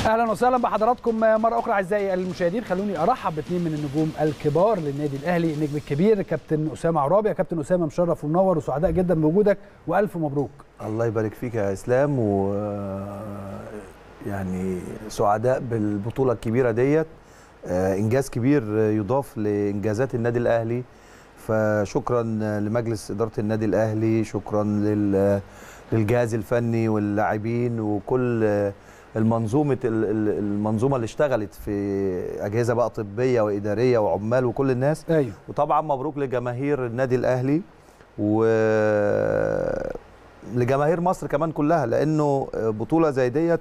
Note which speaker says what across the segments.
Speaker 1: اهلا وسهلا بحضراتكم مره اخرى اعزائي المشاهدين خلوني ارحب باثنين من النجوم الكبار للنادي الاهلي النجم الكبير كابتن اسامه عرابي يا كابتن اسامه مشرف ومنور وسعداء جدا بوجودك والف مبروك
Speaker 2: الله يبارك فيك يا اسلام و يعني سعداء بالبطوله الكبيره ديت انجاز كبير يضاف لانجازات النادي الاهلي فشكرا لمجلس اداره النادي الاهلي شكرا للجهاز الفني واللاعبين وكل المنظومه المنظومه اللي اشتغلت في اجهزه بقى طبيه واداريه وعمال وكل الناس
Speaker 1: ايوه
Speaker 2: وطبعا مبروك لجماهير النادي الاهلي و لجماهير مصر كمان كلها لانه بطوله زي ديت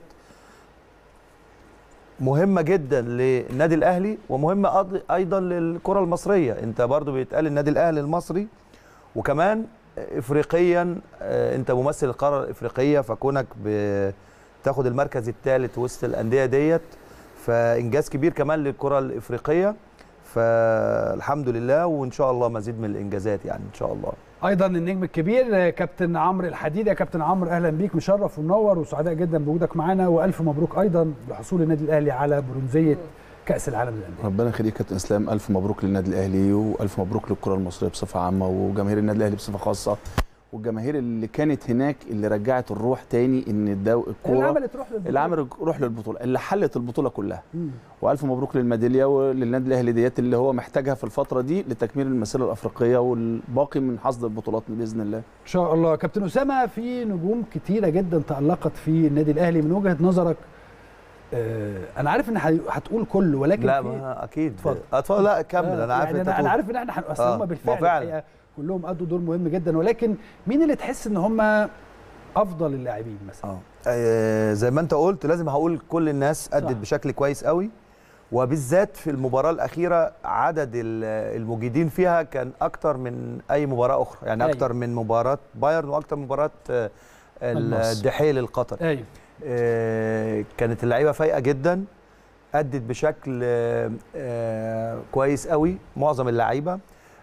Speaker 2: مهمه جدا للنادي الاهلي ومهمه ايضا للكره المصريه انت برضو بيتقال النادي الاهلي المصري وكمان افريقيا انت ممثل القاره الافريقيه فكونك بتاخد المركز الثالث وسط الانديه ديت فانجاز كبير كمان للكره الافريقيه فالحمد لله وان شاء الله مزيد من الانجازات يعني ان شاء الله
Speaker 1: ايضا النجم الكبير كابتن عمرو الحديد يا كابتن عمرو اهلا بيك مشرف ومنور وسعداء جدا بوجودك معانا والف مبروك ايضا بحصول النادي الاهلي على برونزيه كاس العالم للانديه
Speaker 3: ربنا يخليك يا كابتن اسلام الف مبروك للنادي الاهلي والف مبروك للكره المصريه بصفه عامه وجماهير النادي الاهلي بصفه خاصه والجماهير اللي كانت هناك اللي رجعت الروح تاني ان الدو... الكوره
Speaker 1: اللي عملت روح للبطوله
Speaker 3: اللي عملت روح للبطوله اللي حلت البطوله كلها مم. والف مبروك للميداليه وللنادي الاهلي ديت اللي هو محتاجها في الفتره دي لتكميل المسيره الافريقيه والباقي من حصد البطولات باذن الله
Speaker 1: ان شاء الله كابتن اسامه في نجوم كتيره جدا تالقت في النادي الاهلي من وجهه نظرك آه انا عارف ان هتقول كله ولكن
Speaker 2: لا ما اكيد اتفضل اتفضل لا كمل
Speaker 1: آه
Speaker 2: انا عارف
Speaker 1: يعني انا, أنا عارف ان احنا اصل هم بالفعل
Speaker 2: فعلا
Speaker 1: كلهم ادوا دور مهم جدا ولكن مين اللي تحس ان هم افضل اللاعبين مثلا
Speaker 2: آه زي ما انت قلت لازم هقول كل الناس ادت بشكل كويس قوي وبالذات في المباراه الاخيره عدد المجيدين فيها كان اكتر من اي مباراه اخرى يعني اكتر من مباراه بايرن واكتر من مباراه الدحيل القطري
Speaker 1: ايوه
Speaker 2: آه كانت اللعيبه فايقه جدا ادت بشكل آه آه كويس قوي معظم اللعيبه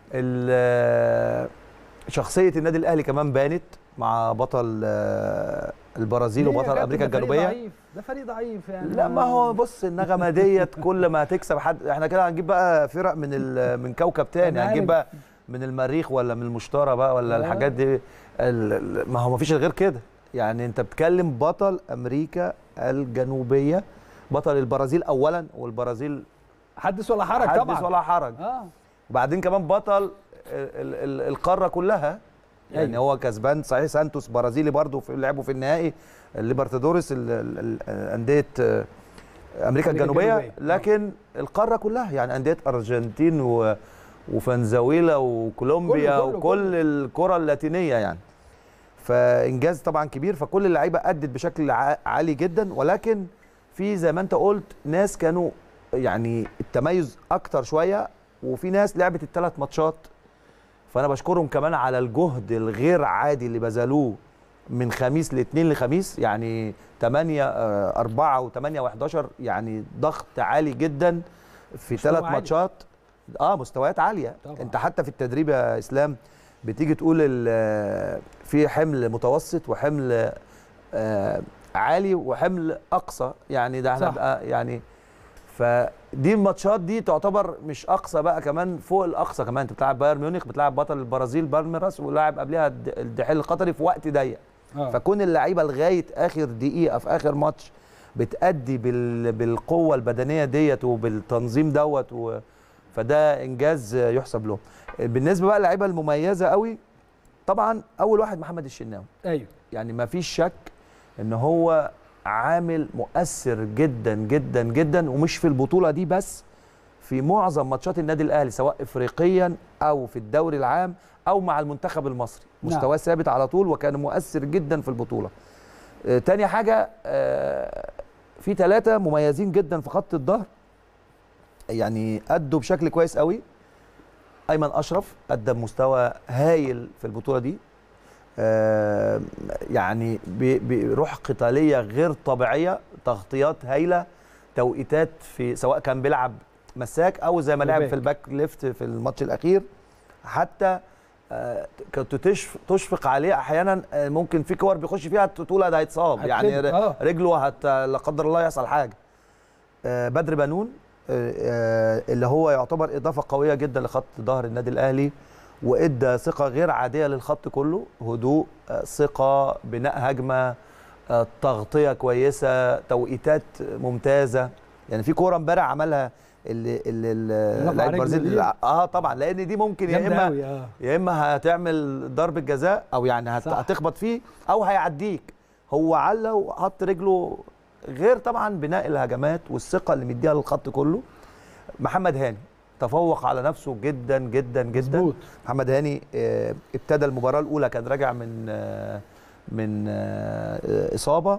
Speaker 2: شخصيه النادي الاهلي كمان بانت مع بطل البرازيل وبطل امريكا الجنوبيه
Speaker 1: ضعيف ده فريق ضعيف يعني
Speaker 2: لا ما هو بص النغمه ديت كل ما تكسب حد احنا كده هنجيب بقى فرق من من كوكب تاني هنجيب بقى من المريخ ولا من المشترى بقى ولا الحاجات دي ما هو ما فيش غير كده يعني انت بتكلم بطل امريكا الجنوبيه بطل البرازيل اولا والبرازيل
Speaker 1: حدث ولا حرج
Speaker 2: حدث
Speaker 1: طبعا
Speaker 2: حدث ولا حرج
Speaker 1: اه
Speaker 2: وبعدين كمان بطل القاره كلها يعني أيوة. هو كسبان صحيح سانتوس برازيلي برضه في لعبوا في النهائي الليبرتادوريس انديه امريكا الجنوبيه لكن القاره كلها يعني انديه ارجنتين و وفنزويلا وكولومبيا كله كله وكل كله. الكره اللاتينيه يعني فانجاز طبعا كبير فكل اللعيبه ادت بشكل عالي جدا ولكن في زي ما انت قلت ناس كانوا يعني التميز اكتر شويه وفي ناس لعبت الثلاث ماتشات فانا بشكرهم كمان على الجهد الغير عادي اللي بذلوه من خميس لاثنين لخميس يعني 8 4 و8 و11 يعني ضغط عالي جدا في ثلاث ماتشات اه مستويات عاليه طبعا. انت حتى في التدريب يا اسلام بتيجي تقول في حمل متوسط وحمل آه عالي وحمل اقصى يعني ده احنا بقى يعني فدي الماتشات دي تعتبر مش اقصى بقى كمان فوق الاقصى كمان انت بتلعب بايرن ميونخ بتلعب بطل البرازيل بالميراس ولاعب قبلها الدحيل القطري في وقت ضيق آه. فكون اللعيبه لغايه اخر دقيقه في اخر ماتش بتأدي بال... بالقوه البدنيه ديت وبالتنظيم دوت و... فده انجاز يحسب لهم بالنسبه بقى للعيبه المميزه قوي طبعا اول واحد محمد الشناوي
Speaker 1: ايوه
Speaker 2: يعني ما فيش شك ان هو عامل مؤثر جدا جدا جدا ومش في البطوله دي بس في معظم ماتشات النادي الاهلي سواء افريقيا او في الدوري العام او مع المنتخب المصري مستواه نعم. ثابت على طول وكان مؤثر جدا في البطوله آه تاني حاجه آه في ثلاثه مميزين جدا في خط الظهر يعني ادوا بشكل كويس قوي ايمن اشرف ادى بمستوى هايل في البطوله دي آه يعني بروح قتاليه غير طبيعيه تغطيات هايله توقيتات في سواء كان بيلعب مساك او زي ما لعب في الباك ليفت في الماتش الاخير حتى آه كنت تشفق عليه احيانا ممكن في كور بيخش فيها تقول ده هيتصاب يعني
Speaker 1: آه.
Speaker 2: رجله هت لا قدر الله يحصل حاجه آه، بدر بنون آه، آه، اللي هو يعتبر اضافه قويه جدا لخط ظهر النادي الاهلي وادى ثقه غير عاديه للخط كله هدوء آه، ثقه بناء هجمه آه، تغطيه كويسه توقيتات ممتازه يعني في كوره امبارح عملها اللي اللي
Speaker 1: رفع
Speaker 2: اللاعب
Speaker 1: رجله
Speaker 2: البرازيلي
Speaker 1: دي.
Speaker 2: اه طبعا لان دي ممكن يا
Speaker 1: جامده
Speaker 2: اما
Speaker 1: قوي اه
Speaker 2: يا اما هتعمل ضربه جزاء او يعني هت...
Speaker 1: صح.
Speaker 2: هتخبط فيه او هيعديك هو علّى وحط رجله غير طبعا بناء الهجمات والثقه اللي مديها للخط كله محمد هاني تفوق على نفسه جدا جدا جدا
Speaker 1: مظبوط
Speaker 2: محمد هاني آه، ابتدى المباراه الاولى كان راجع من آه، من آه، اصابه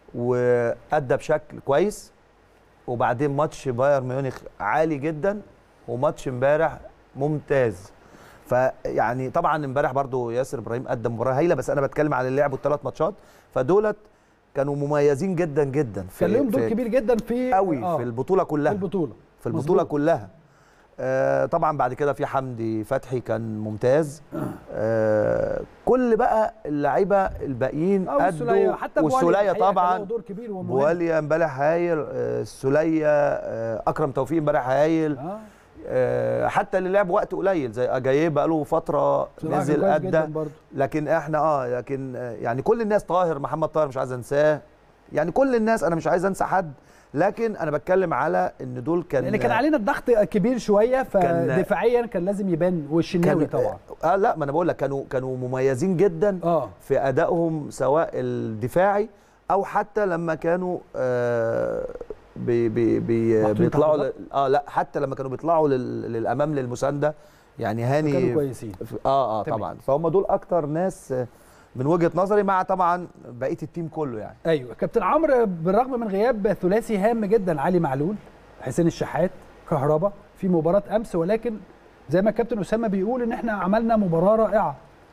Speaker 2: وادى بشكل كويس وبعدين ماتش بايرن ميونخ عالي جدا وماتش امبارح ممتاز فيعني طبعا امبارح برضو ياسر ابراهيم ادى مباراه هايله بس انا بتكلم على اللي لعبوا الثلاث ماتشات فدولت كانوا مميزين جدا جدا في
Speaker 1: كان لهم دور
Speaker 2: في-
Speaker 1: كبير جدا في
Speaker 2: قوي
Speaker 1: آه،
Speaker 2: في البطوله كلها
Speaker 1: في البطوله
Speaker 2: في البطوله
Speaker 1: مظبوط.
Speaker 2: كلها آه طبعا بعد كده في حمدي فتحي كان ممتاز آه كل بقى اللعيبه الباقيين
Speaker 1: اه والسوليه
Speaker 2: ادوا
Speaker 1: حتى
Speaker 2: والسوليه
Speaker 1: بواليا الحقيقة كان
Speaker 2: طبعا
Speaker 1: له دور كبير ومهم
Speaker 2: بواليا امبارح هايل آه السوليه آه اكرم توفيق امبارح هايل
Speaker 1: اه
Speaker 2: آه حتى اللي لعب وقت قليل زي اجاييه بقى له فتره
Speaker 1: بصراحة
Speaker 2: نزل
Speaker 1: كان كويس جدا
Speaker 2: ادى
Speaker 1: برضه
Speaker 2: لكن احنا اه لكن آه يعني كل الناس طاهر محمد طاهر مش عايز انساه يعني كل الناس انا مش عايز انسى حد لكن انا بتكلم على ان دول كان
Speaker 1: لان كان علينا الضغط كبير شويه
Speaker 2: كان-
Speaker 1: فدفاعيا كان لازم يبان والشناوي
Speaker 2: كان
Speaker 1: طبعا
Speaker 2: اه لا ما انا بقول لك كانوا كانوا مميزين جدا
Speaker 1: اه
Speaker 2: في ادائهم سواء الدفاعي او حتى لما كانوا آه بي بي بي
Speaker 1: محطوطين
Speaker 2: بيطلعوا
Speaker 1: تحت
Speaker 2: ل- اه لا حتى لما كانوا بيطلعوا لل للامام للمسانده يعني هاني
Speaker 1: كانوا كويسين
Speaker 2: في- اه اه
Speaker 1: تمام.
Speaker 2: طبعا فهم دول اكتر ناس آه، من وجهه نظري مع طبعا بقيه التيم كله يعني
Speaker 1: ايوه كابتن عمرو بالرغم من غياب ثلاثي هام جدا علي معلول حسين الشحات كهربا في مباراه امس ولكن زي ما الكابتن اسامه بيقول ان احنا عملنا مباراه رائعه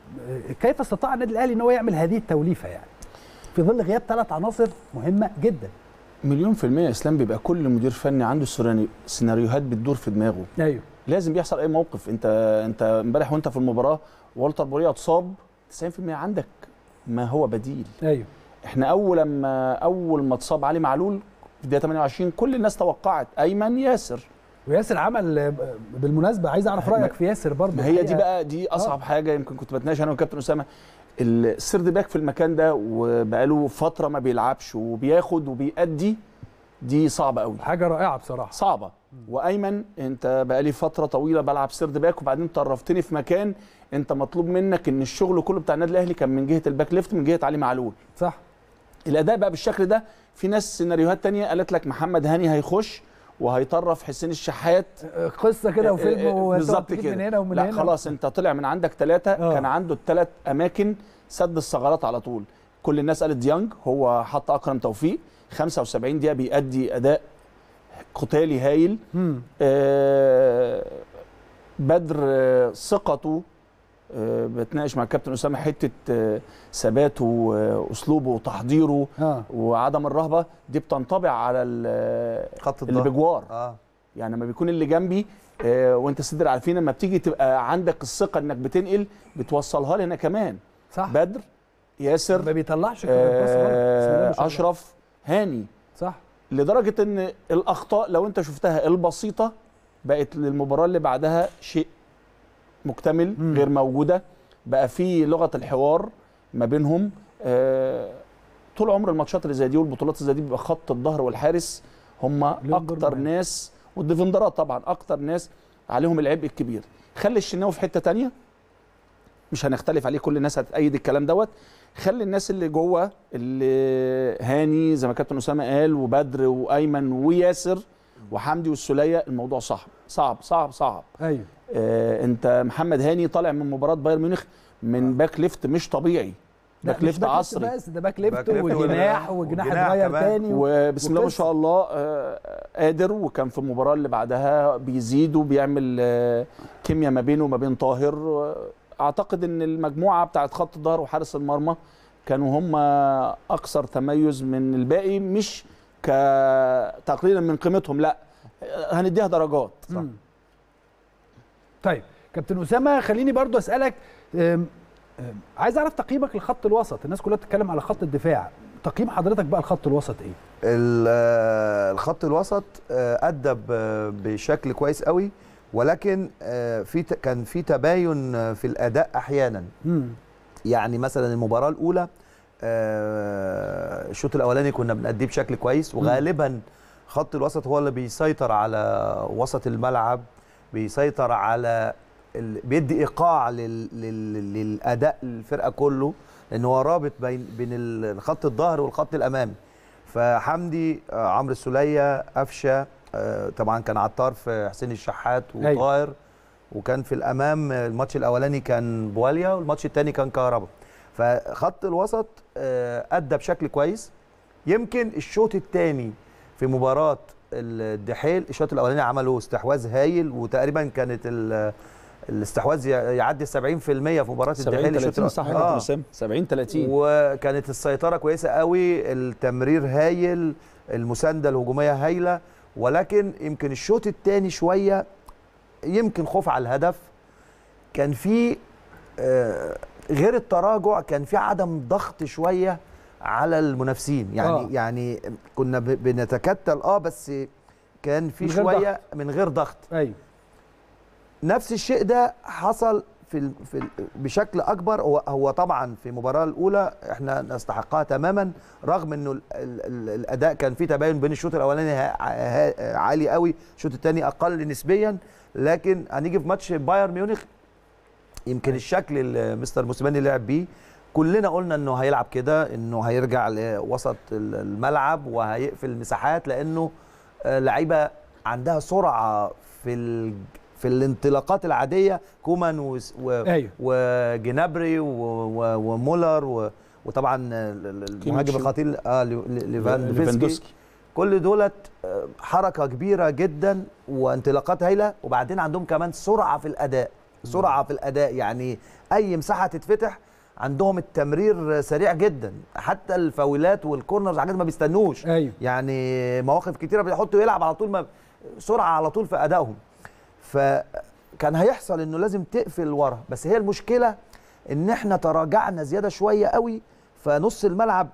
Speaker 1: كيف استطاع النادي الاهلي ان هو يعمل هذه التوليفه يعني في ظل غياب ثلاث عناصر مهمه جدا
Speaker 3: مليون في المية اسلام بيبقى كل مدير فني عنده سيناريو- سيناريوهات بتدور في دماغه
Speaker 1: ايوه
Speaker 3: لازم بيحصل اي موقف انت انت امبارح وانت في المباراه والتر بوريا اتصاب 90% عندك ما هو بديل
Speaker 1: ايوه
Speaker 3: احنا اول لما اول ما اتصاب علي معلول في الدقيقه 28 كل الناس توقعت ايمن ياسر
Speaker 1: وياسر عمل آه، بالمناسبه عايز اعرف رايك في ياسر برضه
Speaker 3: ما هي دي
Speaker 1: الحقيقة.
Speaker 3: بقى دي اصعب حاجه يمكن كنت بتناقش انا والكابتن اسامه السرد باك في المكان ده وبقاله فتره ما بيلعبش وبياخد وبيأدي دي صعبه قوي
Speaker 1: حاجه رائعه بصراحه
Speaker 3: صعبه وايمن انت بقالي فتره طويله بلعب سيرد باك وبعدين طرفتني في مكان انت مطلوب منك ان الشغل كله بتاع النادي الاهلي كان من جهه الباك ليفت من جهه علي معلول
Speaker 1: صح
Speaker 3: الاداء بقى بالشكل ده في ناس سيناريوهات تانية قالت لك محمد هاني هيخش وهيطرف حسين الشحات
Speaker 1: آه، قصه كده وفيلم
Speaker 3: آه، آه،
Speaker 1: وتقعد
Speaker 3: بالظبط
Speaker 1: تجيب
Speaker 3: كده
Speaker 1: من هنا ومن
Speaker 3: لا
Speaker 1: هنا
Speaker 3: خلاص انت طلع من عندك ثلاثه
Speaker 1: آه.
Speaker 3: كان عنده الثلاث اماكن سد الثغرات على طول كل الناس قالت ديانج هو حط اكرم توفيق 75 دقيقه بيأدي اداء قتالي هايل
Speaker 1: مم.
Speaker 3: آه، بدر آه، ثقته آه، بتناقش مع الكابتن اسامه حته آه، ثباته واسلوبه وتحضيره
Speaker 1: اه
Speaker 3: وعدم الرهبه دي بتنطبع على ال-
Speaker 2: خط
Speaker 3: اللي
Speaker 2: الظهر
Speaker 3: بجوار
Speaker 2: اه
Speaker 3: يعني لما بيكون اللي جنبي آه، وانت صدر عارفين لما بتيجي تبقى عندك الثقه انك بتنقل بتوصلها لي انا كمان
Speaker 1: صح
Speaker 3: بدر ياسر
Speaker 1: ما بيطلعش الباص غلط. بسم الله ما شاء
Speaker 3: آه،
Speaker 1: الله.
Speaker 3: اشرف هاني
Speaker 1: صح
Speaker 3: لدرجه ان الاخطاء لو انت شفتها البسيطه بقت للمباراه اللي بعدها شيء مكتمل
Speaker 1: مم.
Speaker 3: غير موجوده بقى في لغه الحوار ما بينهم آه، طول عمر الماتشات اللي زي دي والبطولات اللي زي دي بيبقى خط الظهر والحارس هم
Speaker 1: لهم دور
Speaker 3: اكتر
Speaker 1: مهم.
Speaker 3: ناس والديفندرات طبعا اكتر ناس عليهم العبء الكبير خلي الشناوي في حته تانية مش هنختلف عليه كل الناس هتأيد الكلام دوت خلي الناس اللي جوه اللي هاني زي ما كابتن اسامه قال وبدر وايمن وياسر وحمدي والسوليه الموضوع صعب صعب صعب صعب
Speaker 1: ايوه
Speaker 3: آه انت محمد هاني طالع من مباراه بايرن ميونخ من باك ليفت مش طبيعي
Speaker 1: لا،
Speaker 3: باك
Speaker 1: مش
Speaker 3: ليفت عصري
Speaker 1: بس ده باك ليفت
Speaker 2: باك ليفت
Speaker 1: وجناح
Speaker 2: وجناح
Speaker 1: وجناح
Speaker 2: وجناح
Speaker 1: اتغير
Speaker 2: كمان.
Speaker 1: تاني
Speaker 3: وبسم الله ما
Speaker 1: وقصة.
Speaker 3: شاء الله آه، قادر وكان في المباراه اللي بعدها بيزيد وبيعمل آه، كيمياء ما بينه وما بين طاهر آه، اعتقد ان المجموعه بتاعت خط الظهر وحارس المرمى كانوا هم اكثر تميز من الباقي مش كتقليلا من قيمتهم لا آه، هنديها درجات
Speaker 1: مم. طيب كابتن اسامه خليني برضو اسالك أم، أم، عايز اعرف تقييمك لخط الوسط الناس كلها بتتكلم على خط الدفاع تقييم حضرتك بقى الخط الوسط ايه
Speaker 2: ال- آه، الخط الوسط آه، ادى ب- بشكل كويس قوي ولكن آه، في ت- كان في تباين آه، في الاداء احيانا
Speaker 1: مم.
Speaker 2: يعني مثلا المباراه الاولى آه، الشوط الاولاني كنا بنأديه بشكل كويس وغالبا خط الوسط هو اللي بيسيطر على وسط الملعب بيسيطر على ال... بيدي ايقاع لل... لل... للاداء الفرقه كله لان هو رابط بين بين ال- خط الظهر والخط الامامي فحمدي آه، عمرو السوليه قفشه آه، طبعا كان عطار في حسين الشحات
Speaker 1: أيوة.
Speaker 2: وطاهر وكان في الامام آه، الماتش الاولاني كان بواليا والماتش الثاني كان كهربا فخط الوسط آه، ادى بشكل كويس يمكن الشوط الثاني في مباراه الدحيل الشوط الاولاني عملوا استحواذ هايل وتقريبا كانت ال- الاستحواذ يعدي 70% في مباراه
Speaker 3: 70
Speaker 2: الدحيل الشوط
Speaker 3: 30 صح يا
Speaker 2: الأول.
Speaker 3: كابتن
Speaker 2: آه.
Speaker 3: اسامه 70 30
Speaker 2: وكانت السيطره كويسه قوي التمرير هايل المسانده الهجوميه هايله ولكن يمكن الشوط الثاني شويه يمكن خوف على الهدف كان في آه، غير التراجع كان في عدم ضغط شويه على المنافسين يعني
Speaker 1: آه.
Speaker 2: آه. يعني كنا ب- بنتكتل اه بس كان في
Speaker 1: من غير
Speaker 2: شويه من غير ضغط
Speaker 1: ايوه
Speaker 2: نفس الشيء ده حصل في ال... في ال... بشكل اكبر هو هو طبعا في المباراه الاولى احنا نستحقها تماما رغم انه ال... ال... ال... الاداء كان فيه تباين بين الشوط الاولاني ها... ها... عالي قوي الشوط الثاني اقل نسبيا لكن هنيجي في ماتش بايرن ميونخ يمكن الشكل اللي مستر موسيماني لعب بيه كلنا قلنا انه هيلعب كده انه هيرجع لوسط ال- الملعب وهيقفل المساحات لانه آه، لعيبه عندها سرعه في ال... في الانطلاقات العاديه كومان و... و...
Speaker 1: ايوه
Speaker 2: وجنابري و... و... ومولر و... وطبعا ال- ال- المهاجم
Speaker 3: كيميتش.
Speaker 2: الخطير اه لي- لي- ليفاندوفسكي
Speaker 3: ليفاندوسكي
Speaker 2: كل دولت آه، حركه كبيره جدا وانطلاقات هايله وبعدين عندهم كمان سرعه في الاداء سرعه في الاداء يعني اي مساحه تتفتح عندهم التمرير سريع جدا حتى الفاولات والكورنرز حاجات ما بيستنوش
Speaker 1: ايوه
Speaker 2: يعني مواقف كتيره بيحطوا يلعب على طول ما سرعه على طول في ادائهم فكان هيحصل انه لازم تقفل ورا بس هي المشكله ان احنا تراجعنا زياده شويه قوي فنص الملعب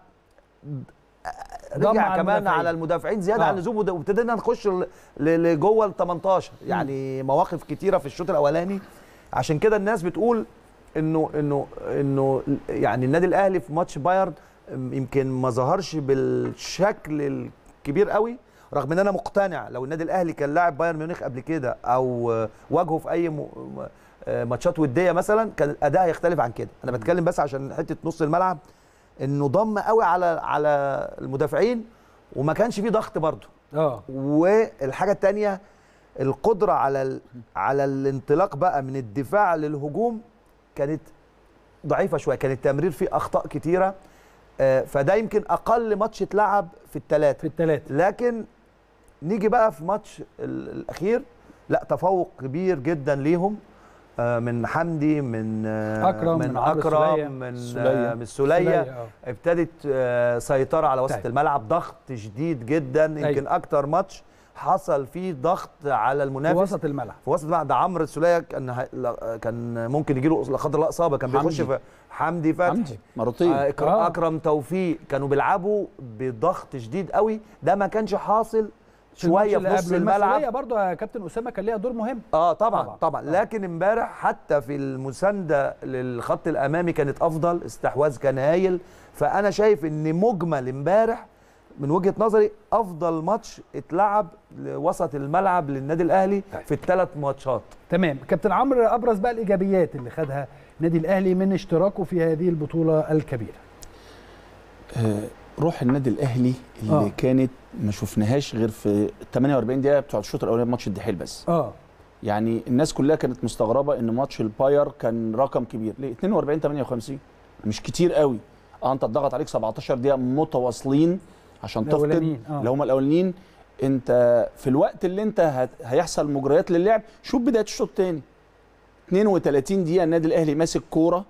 Speaker 1: ضم
Speaker 2: رجع
Speaker 1: على
Speaker 2: كمان
Speaker 1: المدافعين.
Speaker 2: على المدافعين زياده
Speaker 1: آه.
Speaker 2: عن اللزوم وده- وابتدينا نخش ل- ل- لجوه ال 18 يعني مواقف كتيره في الشوط الاولاني عشان كده الناس بتقول انه انه انه يعني النادي الاهلي في ماتش بايرن يمكن ما ظهرش بالشكل الكبير قوي رغم ان انا مقتنع لو النادي الاهلي كان لاعب بايرن ميونخ قبل كده او واجهه في اي م- م- ماتشات وديه مثلا كان الاداء هيختلف عن كده انا بتكلم بس عشان حته نص الملعب انه ضم قوي على على المدافعين وما كانش فيه ضغط برضه
Speaker 1: اه
Speaker 2: والحاجه الثانيه القدره على ال... على الانطلاق بقى من الدفاع للهجوم كانت ضعيفه شويه كان التمرير فيه اخطاء كتيره آه، فده يمكن اقل ماتش اتلعب في
Speaker 1: في
Speaker 2: الثلاثه
Speaker 1: الثلاثه
Speaker 2: لكن نيجي بقى في ماتش ال- الاخير لا تفوق كبير جدا ليهم آه، من حمدي من آه،
Speaker 1: أكرم، من
Speaker 2: من
Speaker 1: عمرو السولية،
Speaker 2: اكرم من
Speaker 3: السولية.
Speaker 2: آه، من السوليه
Speaker 1: آه.
Speaker 2: ابتدت آه، سيطره على وسط
Speaker 1: طيب.
Speaker 2: الملعب ضغط شديد جدا يمكن
Speaker 1: أيوة.
Speaker 2: اكتر ماتش حصل فيه ضغط على
Speaker 1: في
Speaker 2: المنافس
Speaker 1: وسط الملعب
Speaker 2: في وسط الملعب ده عمرو السوليه كان ه- لا- كان ممكن يجي له لا قدر الله اصابه كان بيخش
Speaker 3: حمدي.
Speaker 2: في حمدي فتحي
Speaker 3: حمدي مرتين
Speaker 2: آه، اكرم,
Speaker 1: آه.
Speaker 2: آه. اكرم توفيق كانوا بيلعبوا بضغط شديد قوي ده ما كانش حاصل
Speaker 1: في الماتش
Speaker 2: شويه
Speaker 1: اللي
Speaker 2: في نص
Speaker 1: قبل
Speaker 2: الملعب
Speaker 1: المسؤولية برضو يا كابتن اسامه كان ليها دور مهم
Speaker 2: اه طبعا
Speaker 1: طبعاً.
Speaker 2: طبعا, طبعا. لكن امبارح حتى في المسانده للخط الامامي كانت افضل استحواذ كان هايل فانا شايف ان مجمل امبارح من وجهه نظري افضل ماتش اتلعب لوسط الملعب للنادي الاهلي
Speaker 1: طيب.
Speaker 2: في الثلاث ماتشات
Speaker 1: تمام كابتن عمرو ابرز بقى الايجابيات اللي خدها النادي الاهلي من اشتراكه في هذه البطوله الكبيره
Speaker 3: آه، روح النادي الاهلي اللي
Speaker 1: آه.
Speaker 3: آه. كانت ما شفناهاش غير في 48 دقيقه بتوع الشوط الاولاني ماتش الدحيل بس
Speaker 1: اه
Speaker 3: يعني الناس كلها كانت مستغربه ان ماتش الباير كان رقم كبير ليه 42 58 مش كتير قوي اه انت اتضغط عليك 17 دقيقه متواصلين عشان تفقد
Speaker 1: الأولانيين، آه.
Speaker 3: اللي هم الاولانيين انت في الوقت اللي انت هت... هيحصل مجريات للعب شوف بدايه الشوط الثاني 32 دقيقه النادي الاهلي ماسك كوره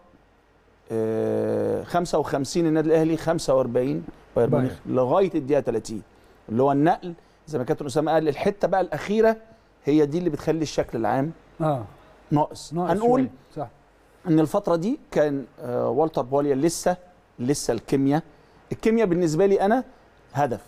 Speaker 3: آه 55 النادي الاهلي 45 بايرن
Speaker 1: بايرن.
Speaker 3: ميونخ لغايه الدقيقه 30 اللي هو النقل زي ما كابتن اسامه قال الحته بقى الاخيره هي دي اللي بتخلي الشكل العام
Speaker 1: اه
Speaker 3: ناقص,
Speaker 1: ناقص
Speaker 3: هنقول
Speaker 1: شوية. صح
Speaker 3: ان الفتره دي كان آه والتر بوليا لسه لسه الكيمياء الكيمياء بالنسبه لي انا هدف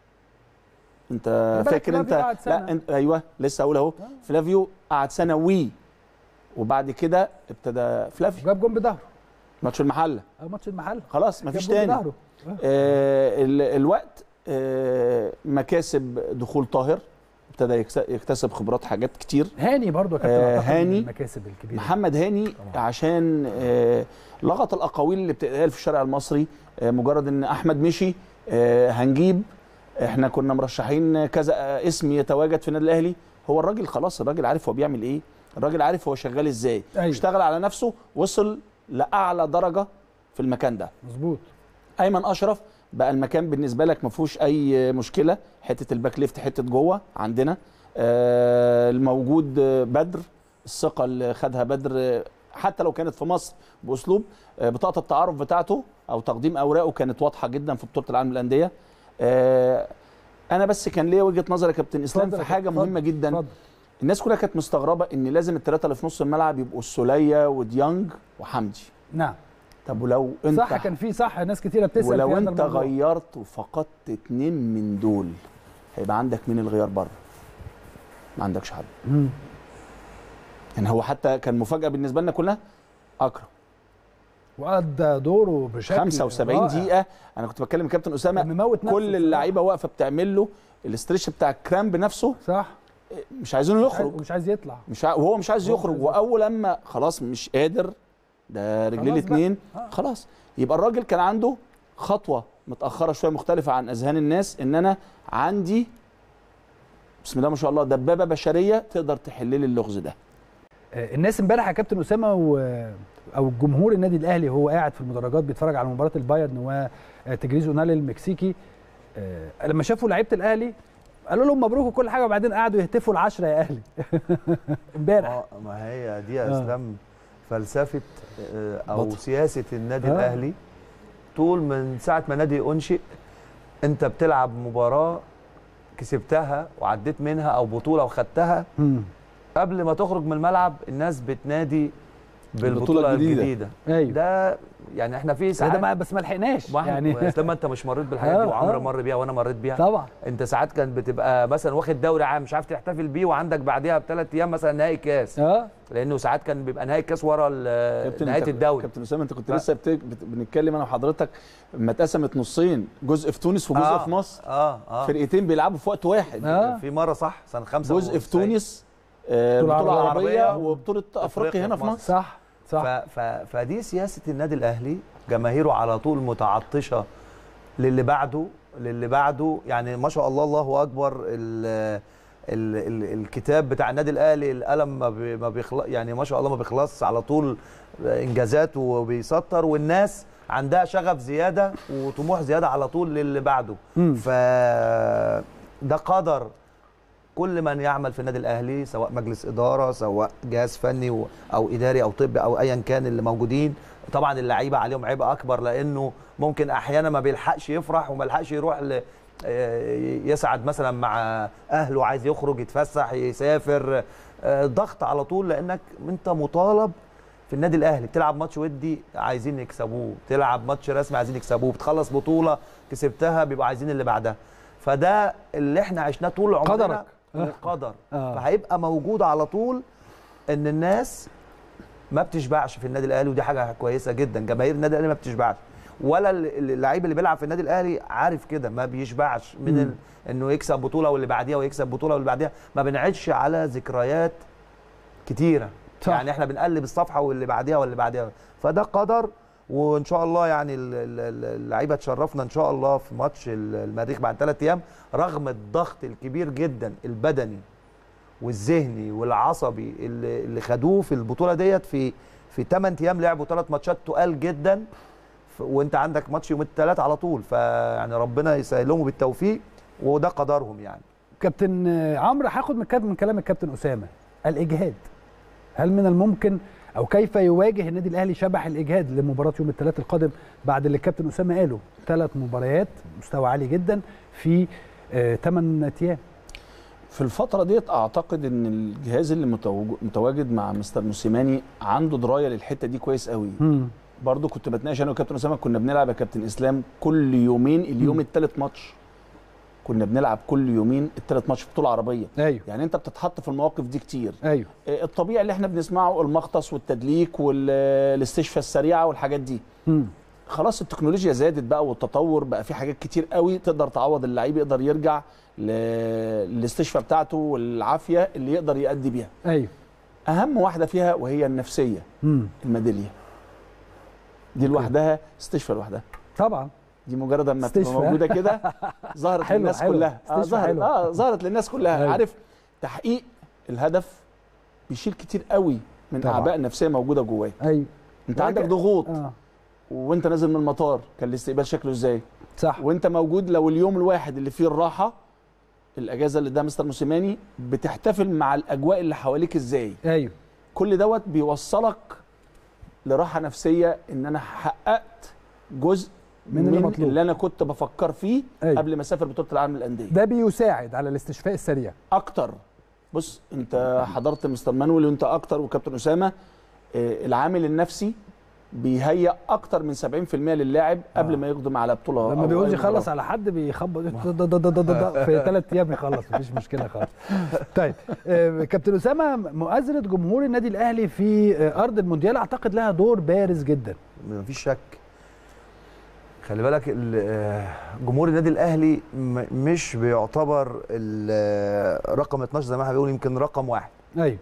Speaker 3: انت
Speaker 1: بالك
Speaker 3: فاكر
Speaker 1: فلافيو
Speaker 3: انت
Speaker 1: قعد سنة.
Speaker 3: لا انت ايوه لسه اقول اهو فلافيو قعد سنه وي وبعد كده ابتدى فلافيو
Speaker 1: جاب جون بظهره
Speaker 3: ماتش المحله
Speaker 1: آه، ماتش المحل
Speaker 3: خلاص مفيش
Speaker 1: جاب جون
Speaker 3: تاني
Speaker 1: بظهره.
Speaker 3: آه ال- الوقت آه مكاسب دخول طاهر ابتدى يكس- يكتسب خبرات حاجات كتير
Speaker 1: هاني برضو يا كابتن
Speaker 3: آه،
Speaker 1: أعتقد من
Speaker 3: هاني.
Speaker 1: المكاسب الكبيره
Speaker 3: محمد هاني عشان آه، لغط الاقاويل اللي بتتقال في الشارع المصري آه، مجرد ان احمد مشي آه، هنجيب احنا كنا مرشحين كذا آه، اسم يتواجد في النادي الاهلي هو الراجل خلاص الراجل عارف هو بيعمل ايه الراجل عارف هو شغال ازاي
Speaker 1: أيوة.
Speaker 3: اشتغل على نفسه وصل لاعلى درجه في المكان ده
Speaker 1: مظبوط
Speaker 3: ايمن اشرف بقى المكان بالنسبه لك ما فيهوش اي مشكله حته الباك ليفت حته جوه عندنا آه، الموجود آه، بدر الثقه اللي خدها بدر آه، حتى لو كانت في مصر باسلوب آه، بطاقه التعارف بتاعته او تقديم اوراقه كانت واضحه جدا في بطوله العالم للانديه آه، انا بس كان ليا وجهه نظر يا كابتن اسلام
Speaker 1: اتفضل
Speaker 3: في
Speaker 1: يا
Speaker 3: حاجه
Speaker 1: كابتن،
Speaker 3: مهمه جدا
Speaker 1: اتفضل.
Speaker 3: الناس كلها كانت مستغربه ان لازم الثلاثه اللي في نص الملعب يبقوا السوليه وديانج وحمدي
Speaker 1: نعم
Speaker 3: طب ولو انت
Speaker 1: صح كان في صح ناس كتيره بتسال في
Speaker 3: ولو
Speaker 1: هذا
Speaker 3: انت
Speaker 1: الموضوع.
Speaker 3: غيرت وفقدت اتنين من دول هيبقى عندك مين الغيار بره ما عندكش حد
Speaker 1: مم.
Speaker 3: يعني هو حتى كان مفاجاه بالنسبه لنا كلنا اكرم
Speaker 1: وادى دوره بشكل
Speaker 3: 75
Speaker 1: رائع.
Speaker 3: دقيقه انا كنت بتكلم كابتن
Speaker 1: كان
Speaker 3: اسامه
Speaker 1: مموت نفسه
Speaker 3: كل
Speaker 1: بصراحة.
Speaker 3: اللعيبه واقفه بتعمل له الاستريتش بتاع الكرامب نفسه
Speaker 1: صح
Speaker 3: مش عايزينه يخرج
Speaker 1: ومش عايز يطلع
Speaker 3: مش ع... وهو مش عايز
Speaker 1: هو مش
Speaker 3: يخرج
Speaker 1: عايز
Speaker 3: واول لما خلاص مش قادر ده رجليه
Speaker 1: خلاص بقى.
Speaker 3: الاثنين
Speaker 1: آه.
Speaker 3: خلاص يبقى الراجل كان عنده خطوه متاخره شويه مختلفه عن اذهان الناس ان انا عندي بسم الله ما شاء الله دبابه بشريه تقدر تحل لي اللغز ده
Speaker 1: آه، الناس امبارح يا كابتن اسامه و... او جمهور النادي الاهلي وهو قاعد في المدرجات بيتفرج على مباراه البايرن وتجريز اونالي المكسيكي آه، لما شافوا لعيبه الاهلي قالوا لهم مبروك وكل حاجه وبعدين قعدوا يهتفوا العشره يا اهلي امبارح
Speaker 2: اه ما هي دي يا
Speaker 1: آه.
Speaker 2: اسلام فلسفه آه، او
Speaker 3: بطل.
Speaker 2: سياسه النادي
Speaker 1: آه.
Speaker 2: الاهلي طول من ساعه ما نادي انشئ انت بتلعب مباراه كسبتها وعديت منها او بطوله وخدتها
Speaker 1: مم.
Speaker 2: قبل ما تخرج من الملعب الناس بتنادي بالبطوله
Speaker 3: البطولة الجديدة.
Speaker 2: الجديده,
Speaker 1: ايوه
Speaker 2: ده يعني احنا في
Speaker 1: ده
Speaker 2: ساعات
Speaker 1: ما بس ما لحقناش
Speaker 2: يعني
Speaker 1: يعني
Speaker 2: اسلام انت مش مريت بالحاجات دي
Speaker 1: آه،
Speaker 2: وعمرو
Speaker 1: آه.
Speaker 2: مر بيها وانا مريت بيها
Speaker 1: طبعا
Speaker 2: انت ساعات كان بتبقى مثلا واخد دوري عام مش عارف تحتفل بيه وعندك بعديها بثلاث ايام مثلا نهائي كاس
Speaker 1: اه
Speaker 2: لانه ساعات كان بيبقى نهائي الكاس ورا ال-
Speaker 3: كابتن
Speaker 2: نهايه
Speaker 3: انت-
Speaker 2: الدوري
Speaker 3: كابتن اسامه انت كنت
Speaker 2: ف-
Speaker 3: لسه بت... بت... بنتكلم انا وحضرتك لما اتقسمت نصين جزء في تونس وجزء
Speaker 2: آه،
Speaker 3: في مصر
Speaker 2: اه اه
Speaker 3: فرقتين بيلعبوا في وقت واحد
Speaker 1: آه.
Speaker 2: في مره صح سنه خمسة
Speaker 3: جزء في تونس آه،
Speaker 1: بطولة
Speaker 3: بطوله
Speaker 1: عربية.
Speaker 3: عربيه وبطوله افريقيا هنا في مصر
Speaker 1: صح
Speaker 2: ف...
Speaker 1: صح
Speaker 2: ف... فدي سياسه النادي الاهلي جماهيره على طول متعطشه للي بعده للي بعده يعني ما شاء الله الله اكبر ال... ال... ال... الكتاب بتاع النادي الاهلي القلم ما, بي... ما بيخلص يعني ما شاء الله ما بيخلصش على طول انجازات وبيسطر والناس عندها شغف زياده وطموح زياده على طول للي بعده
Speaker 1: مم.
Speaker 2: ف ده قدر كل من يعمل في النادي الاهلي سواء مجلس اداره سواء جهاز فني و- او اداري او طبي او ايا كان اللي موجودين طبعا اللعيبه عليهم عبء اكبر لانه ممكن احيانا ما بيلحقش يفرح وما يلحقش يروح ل آه، يسعد مثلا مع اهله عايز يخرج يتفسح يسافر آه، ضغط على طول لانك انت مطالب في النادي الاهلي بتلعب ماتش ودي عايزين يكسبوه تلعب ماتش رسمي عايزين يكسبوه بتخلص بطوله كسبتها بيبقوا عايزين اللي بعدها فده اللي احنا عشناه طول عمرنا
Speaker 1: قدرك.
Speaker 2: القدر
Speaker 1: آه.
Speaker 2: فهيبقى موجود على طول ان الناس ما بتشبعش في النادي الاهلي ودي حاجه كويسه جدا جماهير النادي الاهلي ما بتشبعش ولا ال- اللعيب اللي بيلعب في النادي الاهلي عارف كده ما بيشبعش من ال... انه يكسب بطوله واللي بعديها ويكسب بطوله واللي بعديها ما بنعيدش على ذكريات كتيره
Speaker 1: صح.
Speaker 2: يعني احنا بنقلب الصفحه واللي بعديها واللي بعديها فده قدر وان شاء الله يعني ال- ال- ال- اللعيبه تشرفنا ان شاء الله في ماتش ال- المريخ بعد ثلاث ايام رغم الضغط الكبير جدا البدني والذهني والعصبي اللي, اللي خدوه في البطوله ديت في في 8 ايام لعبوا ثلاث ماتشات تقال جدا ف- وانت عندك ماتش يوم الثلاث على طول فيعني ربنا يسهلهم بالتوفيق وده قدرهم يعني
Speaker 1: كابتن آه، عمرو هاخد من كلام من كلام الكابتن اسامه الاجهاد هل من الممكن او كيف يواجه النادي الاهلي شبح الاجهاد لمباراه يوم الثلاث القادم بعد اللي الكابتن اسامه قاله ثلاث مباريات مستوى عالي جدا في 8 ايام
Speaker 3: في الفترة ديت أعتقد إن الجهاز اللي متوج- متواجد مع مستر موسيماني عنده دراية للحتة دي كويس قوي
Speaker 1: مم.
Speaker 3: برضو كنت بتناقش انا وكابتن اسامه كنا بنلعب يا كابتن اسلام كل يومين اليوم
Speaker 1: مم.
Speaker 3: الثالث ماتش كنا بنلعب كل يومين الثالث ماتش في بطوله عربيه
Speaker 1: ايوه
Speaker 3: يعني انت بتتحط في المواقف دي كتير
Speaker 1: ايوه
Speaker 3: آه، الطبيعي اللي احنا بنسمعه المغطس والتدليك والاستشفاء السريعه والحاجات دي
Speaker 1: مم.
Speaker 3: خلاص التكنولوجيا زادت بقى والتطور بقى في حاجات كتير قوي تقدر تعوض اللعيب يقدر يرجع ل- للاستشفاء بتاعته والعافيه اللي يقدر يأدي بيها
Speaker 1: ايوه
Speaker 3: اهم واحده فيها وهي النفسيه
Speaker 1: مم.
Speaker 3: الميداليه دي لوحدها استشفاء لوحدها
Speaker 1: طبعا
Speaker 3: دي مجرد اما تبقى
Speaker 1: استشفاء.
Speaker 3: موجوده كده ظهرت
Speaker 1: حلوة،
Speaker 3: للناس
Speaker 1: حلوة.
Speaker 3: كلها اه
Speaker 1: استشفاء
Speaker 3: ظهرت
Speaker 1: حلوة.
Speaker 3: اه ظهرت للناس كلها
Speaker 1: أيوة.
Speaker 3: عارف تحقيق الهدف بيشيل كتير قوي من
Speaker 1: طبعاً.
Speaker 3: اعباء نفسيه موجوده جواك
Speaker 1: ايوه
Speaker 3: انت
Speaker 1: ولكن-
Speaker 3: عندك ضغوط
Speaker 1: اه
Speaker 3: وانت نازل من المطار كان الاستقبال شكله ازاي
Speaker 1: صح
Speaker 3: وانت موجود لو اليوم الواحد اللي فيه الراحه الاجازه اللي ده مستر موسيماني بتحتفل مع الاجواء اللي حواليك ازاي
Speaker 1: ايوه
Speaker 3: كل دوت بيوصلك لراحه نفسيه ان انا حققت جزء
Speaker 1: من
Speaker 3: من,
Speaker 1: اللي
Speaker 3: من
Speaker 1: مطلوب.
Speaker 3: اللي انا كنت بفكر فيه
Speaker 1: أيوة.
Speaker 3: قبل ما اسافر بطوله العالم للانديه
Speaker 1: ده بيساعد على الاستشفاء السريع
Speaker 3: اكتر بص انت حضرت مستر مانويل وانت اكتر وكابتن اسامه آه، العامل النفسي بيهيئ اكتر من 70% للاعب قبل
Speaker 1: آه.
Speaker 3: ما يقدم على بطوله
Speaker 1: لما
Speaker 3: أو
Speaker 1: بيعوز
Speaker 3: أي
Speaker 1: يخلص
Speaker 3: مباراة.
Speaker 1: على حد بيخبط ض- ض- ض- ض- ض- في ثلاث ايام يخلص مفيش مشكله خالص طيب آه، كابتن اسامه مؤازره جمهور النادي الاهلي في آه، ارض المونديال اعتقد لها دور بارز جدا
Speaker 2: مفيش شك خلي بالك ال- آه، جمهور النادي الاهلي م- مش بيعتبر ال- آه، رقم 12 زي ما احنا بنقول يمكن رقم واحد
Speaker 1: ايوه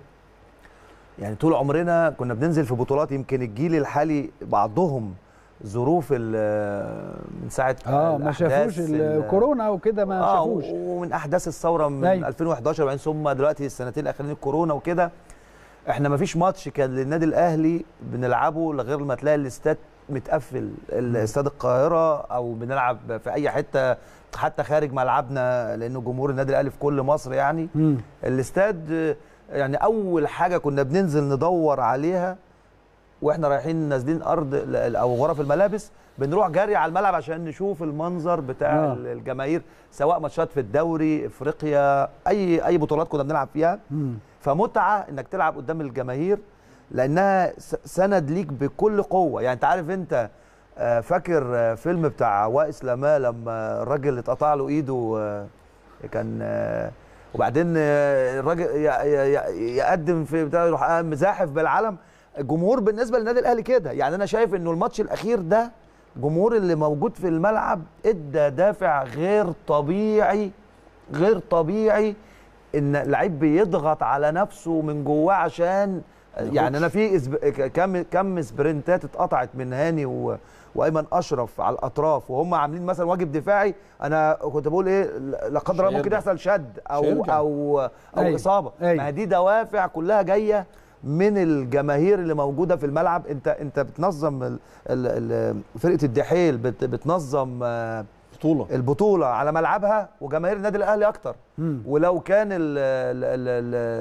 Speaker 2: يعني طول عمرنا كنا بننزل في بطولات يمكن الجيل الحالي بعضهم ظروف ال- من ساعه
Speaker 1: اه ما
Speaker 2: الأحداث
Speaker 1: شافوش
Speaker 2: ال-
Speaker 1: الكورونا وكده ما
Speaker 2: اه
Speaker 1: شافوش
Speaker 2: ومن احداث الثوره من
Speaker 1: أيوة.
Speaker 2: 2011 وبعدين ثم دلوقتي السنتين الاخرين الكورونا وكده احنا ما فيش ماتش كان للنادي الاهلي بنلعبه لغير ما تلاقي الاستاد متقفل الاستاد القاهره او بنلعب في اي حته حتى خارج ملعبنا لانه جمهور النادي الاهلي في كل مصر يعني
Speaker 1: مم.
Speaker 2: الاستاد آه، يعني اول حاجه كنا بننزل ندور عليها واحنا رايحين نازلين ارض ال- او غرف الملابس بنروح جري على الملعب عشان نشوف المنظر بتاع
Speaker 1: آه.
Speaker 2: آه. الجماهير سواء ماتشات في الدوري افريقيا اي اي بطولات كنا بنلعب فيها
Speaker 1: مم.
Speaker 2: فمتعه انك تلعب قدام الجماهير لانها س- سند ليك بكل قوه يعني انت عارف انت آه، فاكر آه، فيلم بتاع وائس لما لما الراجل اتقطع له ايده آه، كان آه، وبعدين آه، الراجل ي- ي- ي- يقدم في بتاع يروح قام مزاحف بالعلم الجمهور بالنسبه للنادي الاهلي كده يعني انا شايف انه الماتش الاخير ده الجمهور اللي موجود في الملعب ادى دافع غير طبيعي غير طبيعي ان اللعيب بيضغط على نفسه من جواه عشان يعني انا في إسب... كم كم سبرنتات اتقطعت من هاني و... وايمن اشرف على الاطراف وهم عاملين مثلا واجب دفاعي انا كنت بقول ايه لا قدر الله
Speaker 3: مش
Speaker 2: ممكن
Speaker 3: هيرجع.
Speaker 2: يحصل شد
Speaker 3: مش
Speaker 2: او
Speaker 3: هيرجع.
Speaker 2: او او
Speaker 1: أيوة.
Speaker 2: اصابه
Speaker 1: أيوة.
Speaker 2: ما هي دي دوافع كلها جايه من الجماهير اللي موجوده في الملعب انت انت بتنظم ال... ال... ال... فرقه الدحيل بت... بتنظم آه،
Speaker 3: بطوله
Speaker 2: البطوله على ملعبها وجماهير النادي الاهلي اكتر
Speaker 1: مم.
Speaker 2: ولو كان ال ال ال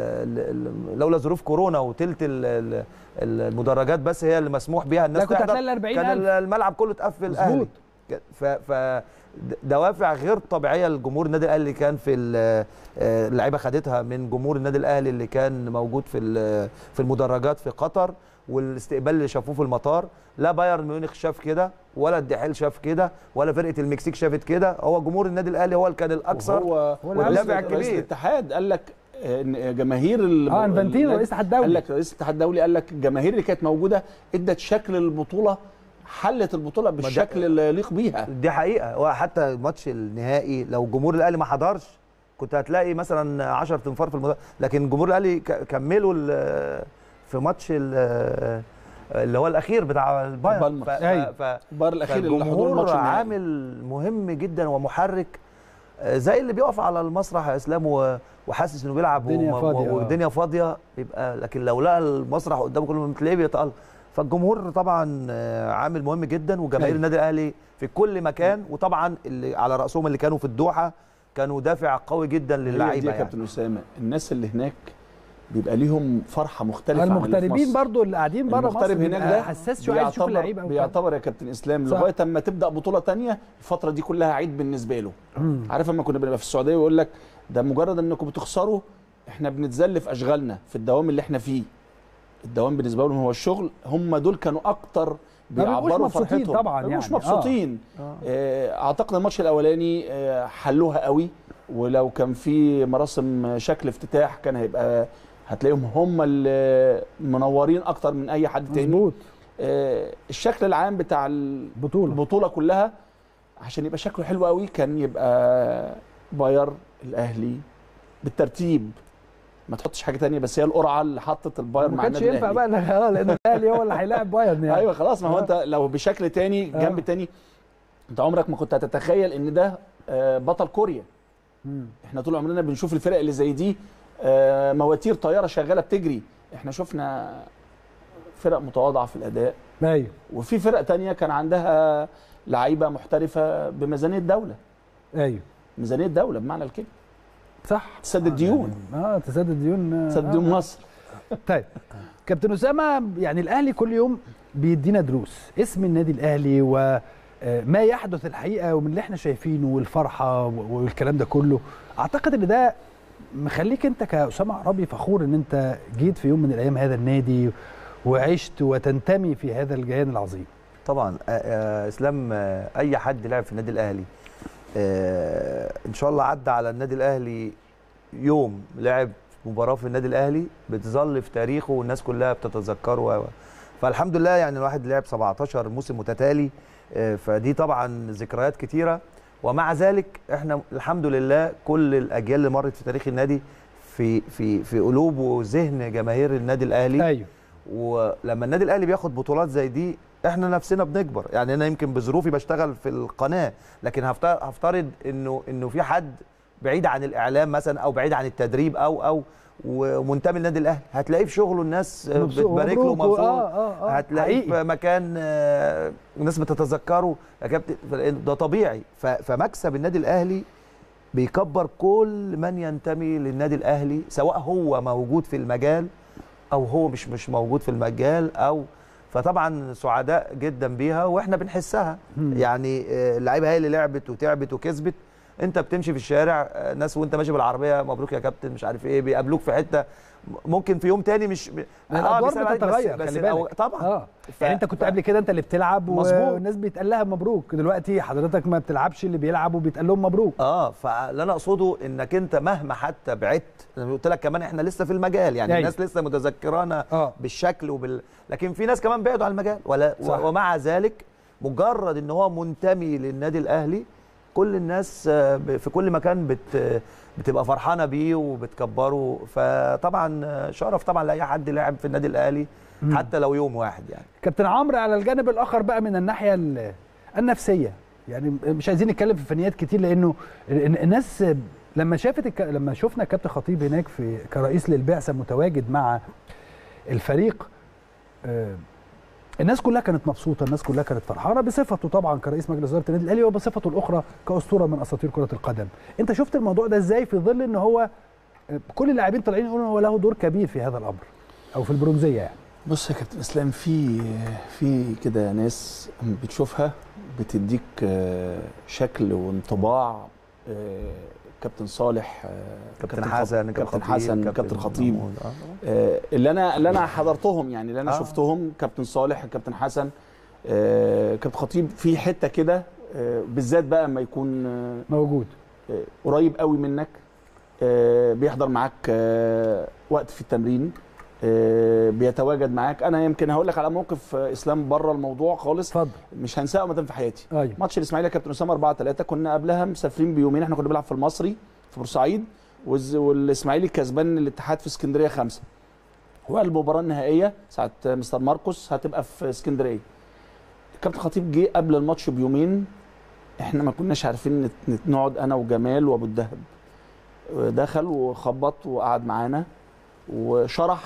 Speaker 2: ال ال لولا ظروف كورونا وتلت ال ال المدرجات بس هي اللي مسموح بيها الناس
Speaker 1: لا كنت
Speaker 2: تحضر،
Speaker 1: هتلاقي ال 40
Speaker 2: كان
Speaker 1: ألف.
Speaker 2: الملعب كله اتقفل
Speaker 1: مظبوط.
Speaker 2: اهلي ف ف دوافع غير طبيعيه لجمهور النادي الاهلي اللي كان في ال- آه، اللعيبه خدتها من جمهور النادي الاهلي اللي كان موجود في ال- في المدرجات في قطر والاستقبال اللي شافوه في المطار لا بايرن ميونخ شاف كده ولا الدحيل شاف كده ولا فرقه المكسيك شافت كده هو جمهور النادي الاهلي هو اللي كان الاكثر
Speaker 3: هو
Speaker 1: هو
Speaker 3: رئيس-
Speaker 2: الدافع
Speaker 3: رئيس
Speaker 2: الكبير.
Speaker 3: الاتحاد قال لك آه، إن جماهير ال-
Speaker 1: اه انفانتينو
Speaker 3: ال-
Speaker 1: رئيس الاتحاد
Speaker 3: قال
Speaker 1: الدولي
Speaker 3: لك رئيس الاتحاد الدولي قال لك الجماهير اللي كانت موجوده ادت شكل البطوله حلت البطوله بالشكل اللي يليق بيها
Speaker 2: دي حقيقه وحتى ماتش النهائي لو جمهور الاهلي ما حضرش كنت هتلاقي مثلا 10 تنفار في المدرج لكن جمهور الاهلي ك- كملوا ال- في ماتش ال- اللي هو الاخير بتاع البايرن
Speaker 3: بالمر.
Speaker 2: ف-
Speaker 1: أيوة.
Speaker 2: ف-
Speaker 3: البار الاخير اللي حضور
Speaker 2: فالجمهور
Speaker 3: الماتش النهائي.
Speaker 2: عامل مهم جدا ومحرك آه، زي اللي بيقف على المسرح يا اسلام و- وحاسس انه بيلعب
Speaker 1: الدنيا
Speaker 2: وم-
Speaker 1: فاضية، آه.
Speaker 2: والدنيا فاضيه يبقى لكن لو لقى المسرح قدامه كل ما تلاقيه بيتألق فالجمهور طبعا آه، عامل مهم جدا وجماهير
Speaker 1: أيوة.
Speaker 2: النادي الاهلي في كل مكان وطبعا اللي على راسهم اللي كانوا في الدوحه كانوا دافع قوي جدا
Speaker 3: هي دي
Speaker 2: للعيبه
Speaker 3: يا
Speaker 2: يعني
Speaker 3: كابتن اسامه الناس اللي هناك بيبقى ليهم فرحه مختلفه عن اللي في
Speaker 1: المغتربين
Speaker 3: مصر.
Speaker 1: برضو اللي قاعدين بره مصر
Speaker 3: المغترب هناك
Speaker 1: بيبقى
Speaker 3: ده
Speaker 1: حساس شويه عايز يشوف
Speaker 3: بيعتبر-
Speaker 1: اللعيبه أو كده.
Speaker 3: بيعتبر يا كابتن اسلام
Speaker 1: صح.
Speaker 3: لغايه اما تبدا بطوله تانية الفتره دي كلها عيد بالنسبه له
Speaker 1: مم.
Speaker 3: عارف اما كنا بنبقى في السعوديه ويقول لك ده مجرد انكم بتخسروا احنا بنتذل في اشغالنا في الدوام اللي احنا فيه الدوام بالنسبه لهم هو الشغل هم دول كانوا اكتر
Speaker 1: بيبقوش
Speaker 3: بيعبروا
Speaker 1: مبسوطين
Speaker 3: فرحتهم
Speaker 1: طبعاً
Speaker 3: ما بيبقوش
Speaker 1: يعني. آه.
Speaker 3: مبسوطين آه، اعتقد الماتش الاولاني آه، حلوها قوي ولو كان في مراسم شكل افتتاح كان هيبقى هتلاقيهم هم اللي منورين اكتر من اي حد تاني
Speaker 1: مظبوط
Speaker 3: آه، الشكل العام بتاع ال-
Speaker 1: بطوله
Speaker 3: البطوله كلها عشان يبقى شكله حلو قوي كان يبقى باير الاهلي بالترتيب ما تحطش حاجه تانية بس هي القرعه اللي حطت الباير
Speaker 1: ما
Speaker 3: مع
Speaker 1: كانش
Speaker 3: النادي
Speaker 1: ينفع
Speaker 3: الاهلي
Speaker 1: بقى لا- اه لان الاهلي هو اللي هيلاعب بايرن يعني
Speaker 3: ايوه خلاص ما هو
Speaker 1: آه.
Speaker 3: انت لو بشكل تاني
Speaker 1: آه.
Speaker 3: جنب تاني انت عمرك ما كنت هتتخيل ان ده آه، بطل كوريا
Speaker 1: مم.
Speaker 3: احنا طول عمرنا بنشوف الفرق اللي زي دي آه، مواتير طياره شغاله بتجري احنا شفنا فرق متواضعه في الاداء
Speaker 1: ايوه
Speaker 3: وفي فرق تانية كان عندها لعيبه محترفه بميزانيه دوله
Speaker 1: ايوه
Speaker 3: ميزانيه دوله بمعنى الكلمه
Speaker 1: صح
Speaker 3: تسدد ديون
Speaker 1: اه تسدد ديون آه،
Speaker 3: تسدد ديون
Speaker 1: آه.
Speaker 3: مصر
Speaker 1: طيب كابتن اسامه يعني الاهلي كل يوم بيدينا دروس اسم النادي الاهلي وما يحدث الحقيقه ومن اللي احنا شايفينه والفرحه والكلام ده كله اعتقد ان ده مخليك انت كاسامه عربي فخور ان انت جيت في يوم من الايام هذا النادي وعشت وتنتمي في هذا الكيان العظيم
Speaker 2: طبعا آه، آه، اسلام آه، اي حد لعب في النادي الاهلي آه، ان شاء الله عدى على النادي الاهلي يوم لعب مباراه في النادي الاهلي بتظل في تاريخه والناس كلها بتتذكره و- و- فالحمد لله يعني الواحد لعب 17 موسم متتالي آه، فدي طبعا ذكريات كتيره ومع ذلك احنا الحمد لله كل الاجيال اللي مرت في تاريخ النادي في في في قلوب وذهن جماهير النادي الاهلي
Speaker 1: ايوه
Speaker 2: ولما النادي الاهلي بياخد بطولات زي دي احنا نفسنا بنكبر يعني انا يمكن بظروفي بشتغل في القناه لكن هفت- هفترض انه انه في حد بعيد عن الاعلام مثلا او بعيد عن التدريب او او ومنتمي للنادي الاهلي هتلاقيه في شغله الناس
Speaker 1: مبسوط-
Speaker 2: بتبارك له
Speaker 1: مبروك و-
Speaker 2: مبسوط
Speaker 1: اه اه اه
Speaker 2: هتلاقيه
Speaker 1: حقيقي.
Speaker 2: في مكان آه، الناس بتتذكره يا كابتن ده طبيعي ف- فمكسب النادي الاهلي بيكبر كل من ينتمي للنادي الاهلي سواء هو موجود في المجال او هو مش مش موجود في المجال او فطبعا سعداء جدا بيها واحنا بنحسها
Speaker 1: مم.
Speaker 2: يعني آه، اللعيبه هي اللي لعبت وتعبت وكسبت انت بتمشي في الشارع آه، ناس وانت ماشي بالعربيه مبروك يا كابتن مش عارف ايه بيقابلوك في حته ممكن في يوم تاني مش
Speaker 1: الادوار
Speaker 2: بيسلم عليك بس-
Speaker 1: بتتغير
Speaker 2: بس
Speaker 1: خلي
Speaker 2: الأول-
Speaker 1: بالك
Speaker 2: طبعا
Speaker 1: اه
Speaker 2: ف-
Speaker 1: يعني انت كنت
Speaker 2: ف-
Speaker 1: قبل كده انت اللي بتلعب
Speaker 2: مظبوط.
Speaker 1: والناس بيتقال لها مبروك دلوقتي حضرتك ما بتلعبش اللي بيلعبوا بيتقال لهم مبروك
Speaker 2: اه فاللي انا اقصده انك انت مهما حتى بعدت انا قلت لك كمان احنا لسه في المجال يعني
Speaker 1: أيوة.
Speaker 2: الناس لسه متذكرانا
Speaker 1: اه
Speaker 2: بالشكل وبال لكن في ناس كمان بعدوا عن المجال ولا
Speaker 1: صح.
Speaker 2: ومع ذلك مجرد ان هو منتمي للنادي الاهلي كل الناس آه، ب- في كل مكان بت بتبقى فرحانه بيه وبتكبره فطبعا آه، شرف طبعا لاي حد لاعب في النادي الاهلي
Speaker 1: مم.
Speaker 2: حتى لو يوم واحد يعني
Speaker 1: كابتن عمرو على الجانب الاخر بقى من الناحيه ال- النفسيه يعني مش عايزين نتكلم في فنيات كتير لانه ال- الناس لما شافت الك... لما شفنا كابتن خطيب هناك في كرئيس للبعثه متواجد مع الفريق آه، الناس كلها كانت مبسوطه الناس كلها كانت فرحانه بصفته طبعا كرئيس مجلس اداره النادي الاهلي وبصفته الاخرى كاسطوره من اساطير كره القدم انت شفت الموضوع ده ازاي في ظل ان هو آه، كل اللاعبين طالعين يقولوا إن هو له دور كبير في هذا الامر او في البرونزيه يعني
Speaker 3: بص يا كابتن اسلام في في كده ناس بتشوفها بتديك آه، شكل وانطباع آه، كابتن صالح آه،
Speaker 2: كابتن
Speaker 3: خط-
Speaker 2: حسن
Speaker 3: كابتن
Speaker 2: خطيب،
Speaker 3: حسن كابتن خطيب
Speaker 2: محمود، آه.
Speaker 3: آه، اللي انا اللي انا حضرتهم يعني اللي انا
Speaker 2: آه.
Speaker 3: شفتهم كابتن صالح كابتن حسن آه، كابتن خطيب في حته كده آه، بالذات بقى اما يكون آه،
Speaker 1: موجود
Speaker 3: آه، قريب قوي منك آه، بيحضر معاك آه، وقت في التمرين آه، بيتواجد معاك انا يمكن هقول لك على موقف آه، اسلام بره الموضوع خالص
Speaker 1: اتفضل
Speaker 3: مش هنساه ابدا في حياتي
Speaker 1: ايوه
Speaker 3: ماتش الاسماعيلي يا كابتن اسامه 4 3 كنا قبلها مسافرين بيومين احنا كنا بنلعب في المصري في بورسعيد والز- والاسماعيلي كسبان الاتحاد في اسكندريه خمسه والمباراه النهائيه ساعه مستر ماركوس هتبقى في اسكندريه الكابتن خطيب جه قبل الماتش بيومين احنا ما كناش عارفين نت- نت- نقعد انا وجمال وابو الدهب دخل وخبط وقعد معانا وشرح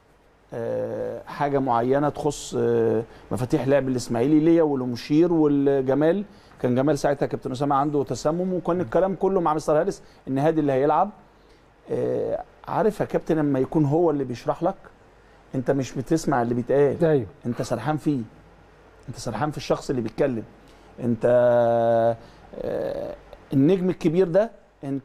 Speaker 3: آه، حاجه معينه تخص آه، مفاتيح لعب الاسماعيلي ليا والمشير والجمال كان جمال ساعتها كابتن اسامه عنده تسمم وكان الكلام كله مع مستر هارس ان هادي اللي هيلعب آه، عارف يا كابتن لما يكون هو اللي بيشرح لك انت مش بتسمع اللي بيتقال
Speaker 1: ايوه
Speaker 3: انت سرحان فيه انت سرحان في الشخص اللي بيتكلم انت آه، النجم الكبير ده انت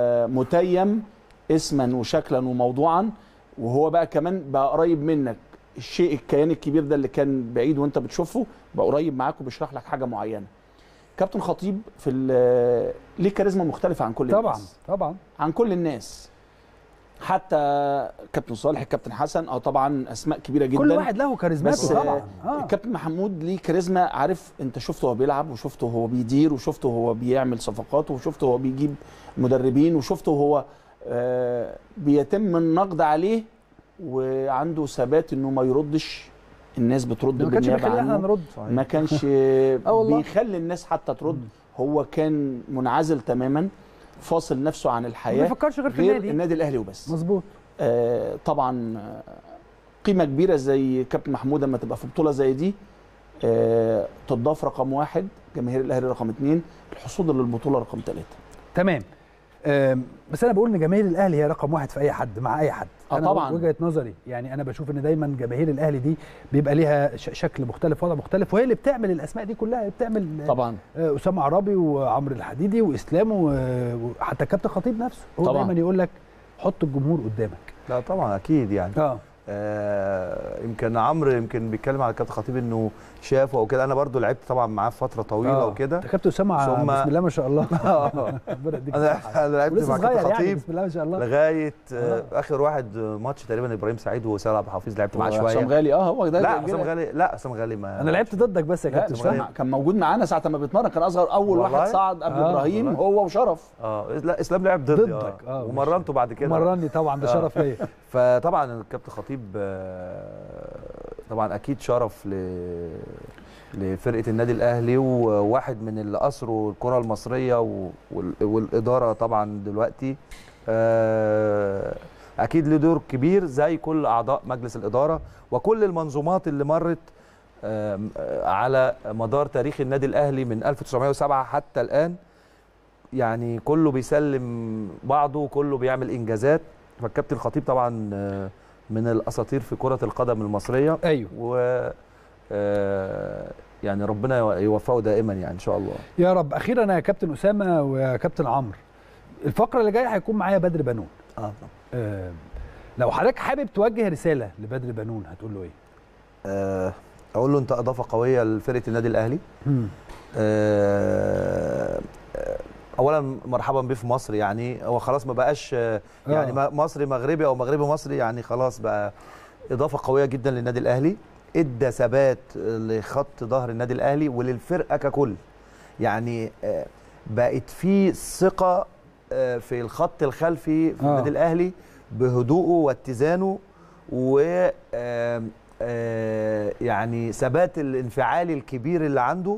Speaker 3: متيم اسما وشكلا وموضوعا وهو بقى كمان بقى قريب منك الشيء الكيان الكبير ده اللي كان بعيد وانت بتشوفه بقى قريب معاك وبيشرح لك حاجه معينه كابتن خطيب في ال- ليه كاريزما مختلفه عن كل
Speaker 1: طبعا
Speaker 3: الناس
Speaker 1: طبعا
Speaker 3: عن كل الناس حتى كابتن صالح الكابتن حسن اه طبعا اسماء كبيره جدا
Speaker 1: كل واحد له كاريزماته
Speaker 3: بس
Speaker 1: طبعا اه
Speaker 3: الكابتن محمود ليه كاريزما عارف انت شفته هو بيلعب وشفته هو بيدير وشفته هو بيعمل صفقات وشفته هو بيجيب مدربين وشفته هو آه بيتم النقد عليه وعنده ثبات انه ما يردش الناس بترد
Speaker 1: ما كانش
Speaker 3: بالنيابه
Speaker 1: بيخلينا احنا
Speaker 3: عنه
Speaker 1: نرد
Speaker 3: ما كانش
Speaker 1: آه والله.
Speaker 3: بيخلي الناس حتى ترد هو كان منعزل تماما فاصل نفسه عن
Speaker 1: ما
Speaker 3: الحياه
Speaker 1: بيفكرش غير في
Speaker 3: غير
Speaker 1: النادي
Speaker 3: النادي الاهلي وبس
Speaker 1: مظبوط
Speaker 3: آه، طبعا آه، قيمه كبيره زي كابتن محمود لما تبقى في بطوله زي دي آه، تضاف رقم واحد جماهير الاهلي رقم اثنين الحصول للبطوله رقم ثلاثه
Speaker 1: تمام أم، بس انا بقول ان جماهير الاهلي هي رقم واحد في اي حد مع اي حد
Speaker 3: آه
Speaker 1: أنا
Speaker 3: طبعاً.
Speaker 1: وجهه نظري يعني انا بشوف ان دايما جماهير الاهلي دي بيبقى ليها ش- شكل مختلف وضع مختلف وهي اللي بتعمل الاسماء دي كلها اللي بتعمل
Speaker 3: طبعا
Speaker 1: آه، اسامه عرابي وعمرو الحديدي واسلام و- وحتى كابتن خطيب نفسه هو
Speaker 3: طبعاً.
Speaker 1: دايما يقول لك حط الجمهور قدامك
Speaker 2: لا طبعا اكيد يعني
Speaker 1: اه
Speaker 2: آه يمكن عمرو يمكن بيتكلم على كابتن خطيب انه شافه او كده انا برضو لعبت طبعا معاه فتره طويله وكده
Speaker 1: ده كابتن اسامه
Speaker 2: ثم-
Speaker 1: بسم الله ما شاء الله ربنا يديك
Speaker 2: انا
Speaker 1: الصحة.
Speaker 2: أنا لعبت
Speaker 1: ولسه
Speaker 2: مع
Speaker 1: صغير
Speaker 2: كابتن
Speaker 1: يعني
Speaker 2: خطيب
Speaker 1: بسم الله ما شاء الله
Speaker 2: لغايه آه
Speaker 1: آه.
Speaker 2: اخر واحد آه، ماتش تقريبا ابراهيم سعيد وسيد عبد الحفيظ لعبت معاه
Speaker 3: حسام
Speaker 2: شويه
Speaker 3: غالي اه هو ده
Speaker 2: لا
Speaker 3: ده-
Speaker 2: حسام غالي لا حسام غالي ما
Speaker 1: انا لعبت ضدك بس يا
Speaker 3: لا
Speaker 1: كابتن
Speaker 3: مش
Speaker 1: اسامه
Speaker 3: فاهم. كان موجود معانا ساعه ما بيتمرن كان اصغر اول
Speaker 2: والله؟
Speaker 3: واحد صعد قبل
Speaker 1: آه،
Speaker 3: ابراهيم
Speaker 2: والله.
Speaker 3: هو وشرف
Speaker 2: اه لا اسلام لعب ضدي
Speaker 1: ضدك، آه،
Speaker 2: اه
Speaker 1: مش-
Speaker 2: ومرنته بعد كده
Speaker 1: مرني طبعا ده
Speaker 2: آه.
Speaker 1: شرف ليا
Speaker 2: فطبعا الكابتن خطيب آه، طبعا اكيد شرف ل لفرقه النادي الاهلي وواحد من اللي اسروا الكره المصريه و- وال- والاداره طبعا دلوقتي آه، اكيد له دور كبير زي كل اعضاء مجلس الاداره وكل المنظومات اللي مرت آم، آه، على مدار تاريخ النادي الاهلي من 1907 حتى الان يعني كله بيسلم بعضه وكله بيعمل انجازات فالكابتن الخطيب طبعا آه، من الاساطير في كره القدم المصريه
Speaker 1: ايوه
Speaker 2: و آه، يعني ربنا يوفقه دائما يعني ان شاء الله
Speaker 1: يا رب اخيرا يا كابتن اسامه ويا كابتن عمرو الفقره اللي جايه هيكون معايا بدر بنون
Speaker 2: اه
Speaker 1: آه لو حضرتك حابب توجه رساله لبدر بنون هتقول له ايه
Speaker 2: آه، اقول له انت اضافه قويه لفرقه النادي الاهلي آه، آه، اولا مرحبا بيه في مصر يعني هو خلاص ما بقاش آه، يعني
Speaker 1: آه.
Speaker 2: ما- مصري مغربي او مغربي مصري يعني خلاص بقى اضافه قويه جدا للنادي الاهلي ادى ثبات لخط ظهر النادي الاهلي وللفرقه ككل يعني آه، بقت في ثقه آه، في الخط الخلفي في
Speaker 1: آه.
Speaker 2: النادي الاهلي بهدوءه واتزانه و آم، آه، يعني ثبات الانفعالي الكبير اللي عنده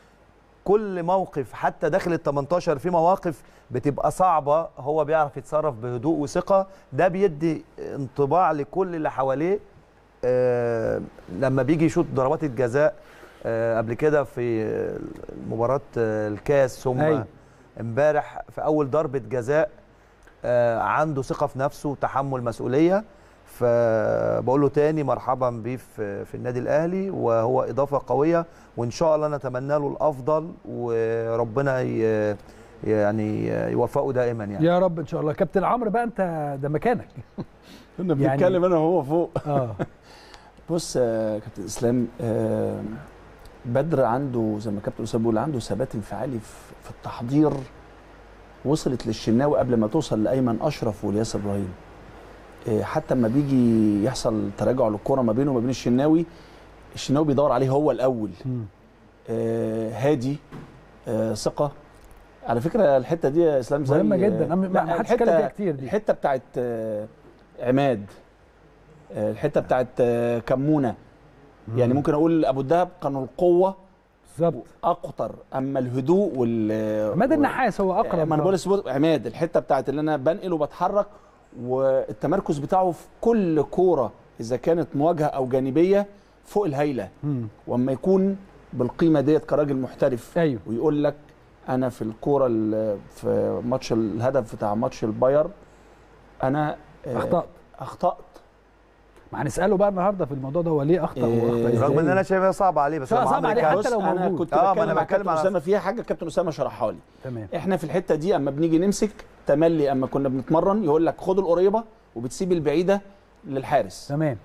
Speaker 2: كل موقف حتى داخل ال 18 في مواقف بتبقى صعبه هو بيعرف يتصرف بهدوء وثقه ده بيدي انطباع لكل اللي حواليه آه، لما بيجي يشوط ضربات الجزاء آه، قبل كده في مباراه آه، الكاس ثم
Speaker 1: أيوة.
Speaker 2: امبارح في اول ضربه جزاء آه، عنده ثقه في نفسه وتحمل مسؤوليه فبقول له تاني مرحبا بيه في في النادي الاهلي وهو اضافه قويه وان شاء الله نتمنى له الافضل وربنا ي- يعني يوفقه دائما يعني
Speaker 1: يا رب ان شاء الله كابتن عمرو بقى انت ده مكانك
Speaker 3: كنا
Speaker 1: يعني-
Speaker 3: بنتكلم انا وهو فوق
Speaker 1: اه
Speaker 3: بص يا كابتن اسلام آه، بدر عنده زي ما كابتن اسامه بيقول عنده ثبات انفعالي في في التحضير وصلت للشناوي قبل ما توصل لايمن اشرف والياسر ابراهيم آه، حتى لما بيجي يحصل تراجع للكره ما بينه وما بين الشناوي الشناوي بيدور عليه هو الاول
Speaker 1: مم.
Speaker 3: آه، هادي آه، ثقه على فكره الحته دي يا اسلام زي
Speaker 1: مهمه جدا أنا ما-
Speaker 3: لا،
Speaker 1: ما حدش
Speaker 3: الحتة-
Speaker 1: اتكلم فيها كتير دي
Speaker 3: الحته بتاعت آه، عماد آه، الحته بتاعت آه، كمونه يعني ممكن اقول ابو الدهب كانوا القوه
Speaker 1: بالظبط
Speaker 3: اكتر اما الهدوء وال
Speaker 1: عماد النحاس هو اقرب
Speaker 3: ما انا بقول لسه عماد الحته بتاعت اللي انا بنقل وبتحرك والتمركز بتاعه في كل كوره اذا كانت مواجهه او جانبيه فوق الهايله
Speaker 1: مم.
Speaker 3: واما يكون بالقيمه ديت كراجل محترف
Speaker 1: ايوه
Speaker 3: ويقول لك انا في الكوره ال- في ماتش الهدف بتاع ماتش الباير انا آه،
Speaker 1: اخطات
Speaker 3: اخطات
Speaker 1: ما هنساله بقى النهارده في الموضوع ده هو ليه اخطا
Speaker 3: إيه،
Speaker 1: واخطا ازاي
Speaker 2: رغم ان انا شايفها صعبه عليه بس
Speaker 1: لا،
Speaker 2: هو
Speaker 1: صعب
Speaker 2: عمرو
Speaker 1: عليه
Speaker 2: كان-
Speaker 1: حتى
Speaker 3: بص
Speaker 1: لو
Speaker 3: انا
Speaker 1: موجود.
Speaker 3: كنت
Speaker 2: آه، ما
Speaker 3: بتكلم
Speaker 2: أنا
Speaker 3: مع
Speaker 2: بتكلم
Speaker 3: كابتن
Speaker 2: على-
Speaker 3: اسامه فيها حاجه كابتن اسامه شرحها لي
Speaker 1: تمام
Speaker 3: احنا في الحته دي اما بنيجي نمسك تملي اما كنا بنتمرن يقول لك خد القريبه وبتسيب البعيده للحارس
Speaker 1: تمام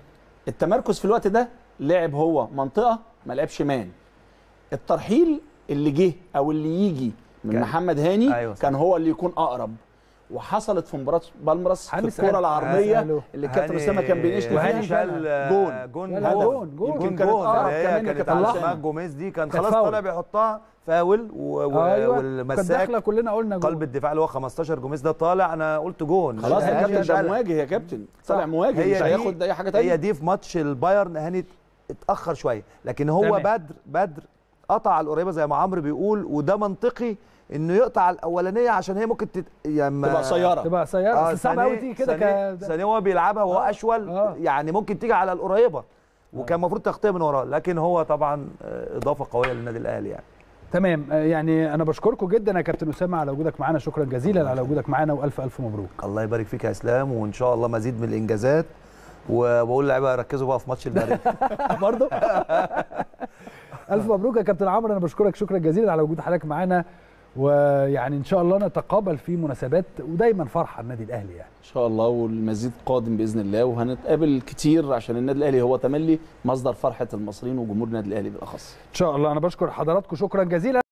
Speaker 3: التمركز في الوقت ده لعب هو منطقه ما لعبش مان الترحيل اللي جه او اللي يجي من
Speaker 2: كان-
Speaker 3: محمد هاني
Speaker 2: أيوة صح.
Speaker 3: كان هو اللي يكون اقرب وحصلت في مباراه بالمرس في
Speaker 1: هنسأل-
Speaker 3: الكره العرضيه
Speaker 1: هنسأله.
Speaker 3: اللي كابتن
Speaker 2: هاني-
Speaker 3: اسامه كان بينشل
Speaker 2: هاني
Speaker 3: فيها
Speaker 2: شال
Speaker 3: جون.
Speaker 2: جون
Speaker 1: لا، لا،
Speaker 2: هدف.
Speaker 1: جون، جون.
Speaker 2: يمكن
Speaker 3: كانت
Speaker 2: جون
Speaker 3: أقرب
Speaker 2: اللي هي
Speaker 3: كمان
Speaker 2: كانت
Speaker 3: لكابتن
Speaker 2: على
Speaker 1: أسامة.
Speaker 2: اسمها جوميز دي كان
Speaker 1: كانت
Speaker 2: خلاص
Speaker 1: فاول.
Speaker 2: طالع بيحطها فاول و... و...
Speaker 1: ايوه كانت
Speaker 2: والمساك
Speaker 1: داخله كلنا قلنا جول
Speaker 2: قلب الدفاع اللي هو 15 جوميز ده طالع انا قلت جون
Speaker 3: خلاص يا
Speaker 2: هاني
Speaker 3: كابتن ده
Speaker 2: شالها.
Speaker 3: مواجه يا كابتن طالع
Speaker 1: صح.
Speaker 3: مواجه
Speaker 2: هي
Speaker 3: مش
Speaker 2: دي-
Speaker 3: هياخد اي حاجه تانية
Speaker 2: هي دي في ماتش البايرن هاني اتاخر شويه لكن هو
Speaker 1: تمام.
Speaker 2: بدر بدر قطع القريبه زي ما عمرو بيقول وده منطقي انه يقطع الاولانيه عشان هي ممكن تت... يعني
Speaker 3: تبقى قصيره
Speaker 1: تبقى سياره بس صعب قوي تيجي كده ك
Speaker 2: ثانيه هو بيلعبها وهو
Speaker 1: آه.
Speaker 2: اشول
Speaker 1: آه.
Speaker 2: يعني ممكن تيجي على القريبه وكان المفروض تغطيه من وراه لكن هو طبعا آه، اضافه قويه للنادي الاهلي يعني
Speaker 1: تمام آه، يعني انا بشكركم جدا يا كابتن اسامه على وجودك معانا شكرا جزيلا على وجودك معانا والف الف مبروك
Speaker 2: الله يبارك فيك يا اسلام وان شاء الله مزيد من الانجازات وبقول للعيبه ركزوا بقى في ماتش المريخ
Speaker 1: برضه الف مبروك يا كابتن عمرو انا بشكرك شكرا جزيلا على وجود حضرتك معانا ويعني ان شاء الله نتقابل في مناسبات ودايما فرحه النادي الاهلي يعني
Speaker 3: ان شاء الله والمزيد قادم باذن الله وهنتقابل كتير عشان النادي الاهلي هو تملي مصدر فرحه المصريين وجمهور النادي الاهلي بالاخص
Speaker 1: ان شاء الله انا بشكر حضراتكم شكرا جزيلا